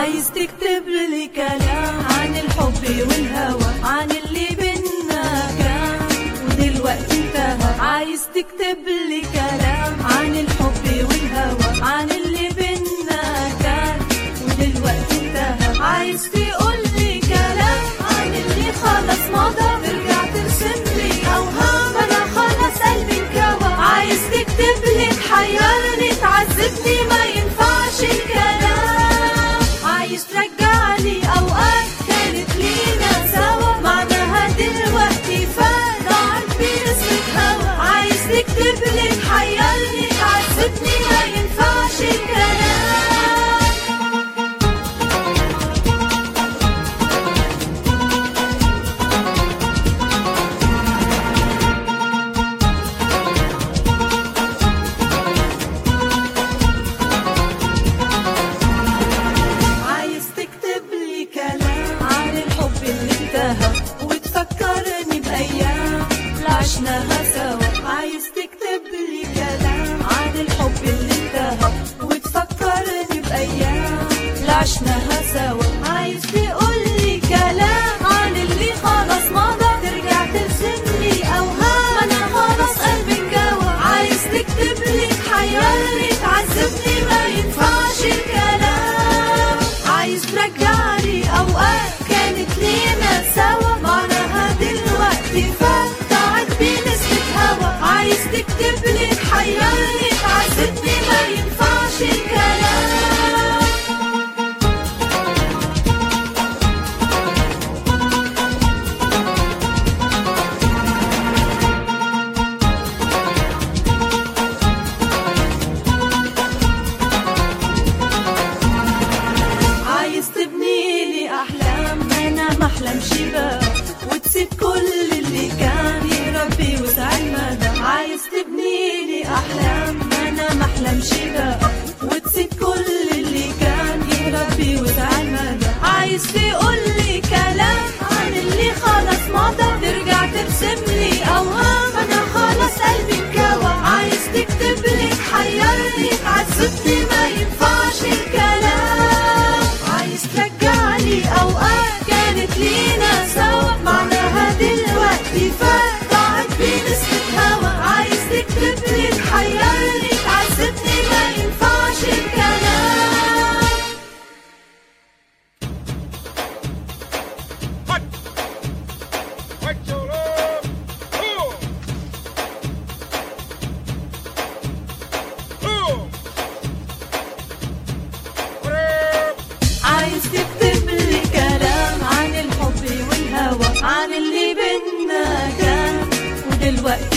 عايز تكتب لي كلام عن الحب والهوى عن اللي بينا كان ودلوقتي انتهى عايز تكتب لي كلام عن الحب والهوى عن اللي بينا كان ودلوقتي انتهى عايز تقول لي كلام عن اللي خلاص مضى ترجع ترسم لي اوهام انا خلاص قلبي انكوى عايز تكتب لي تحيرني تعذبني ما ينفعش الكلام عايز ترجعني اوقات كانت لينا سوا معناها دلوقتي فات ضاعت بنسمة هوا عايز تكتب لي تحيرني تعذبني ما ينفعش الكلام عايز تكتب لي كلام عن الحب اللي انتهى وتفكرني بأيام لا عشناها سوا عايز تكتب لي كلام عن الحب اللي انتهى وتفكرني بأيام لا عشناها سوا عايز تقول لي كلام عن اللي خلاص مضى ترجع ترسم لي أوهام أنا خلاص قلبي انجوى عايز تكتب لي تحيرني تعذبني ما ينفعش الكلام عايز ترجعني اوقات كانت لينا سوا معناها دلوقتي فات ضاعت بنسمة هوا عايز تكتب لي تحيرني تعذبني ما ينفعش الكلام عايز تبني لي احلام انا ما احلمش بقى وتسيب كل اللي كان يربي وسع المدى عايز تبني لي احلام انا ما احلمش بقى وتسيب كل اللي كان يربي وسع المدى عايز تقول لي كلام عن اللي خلاص مضى ترجع ترسم لي اوهام انا خلاص قلبي انكوى عايز تكتب لي تحيرني تعذبني ما ينفعش الكلام عايز ترجعني اوقات كانت لينا سوا معناها دلوقتي فات ضاعت بنسمة هوا عايز تكتب لي تحيرني تعذبني ما ينفعش الكلام What? What your love? Ooh. Ooh. What عايز تكتب لي كلام عن الحب والهوى عن اللي بينا كان ودلوقتي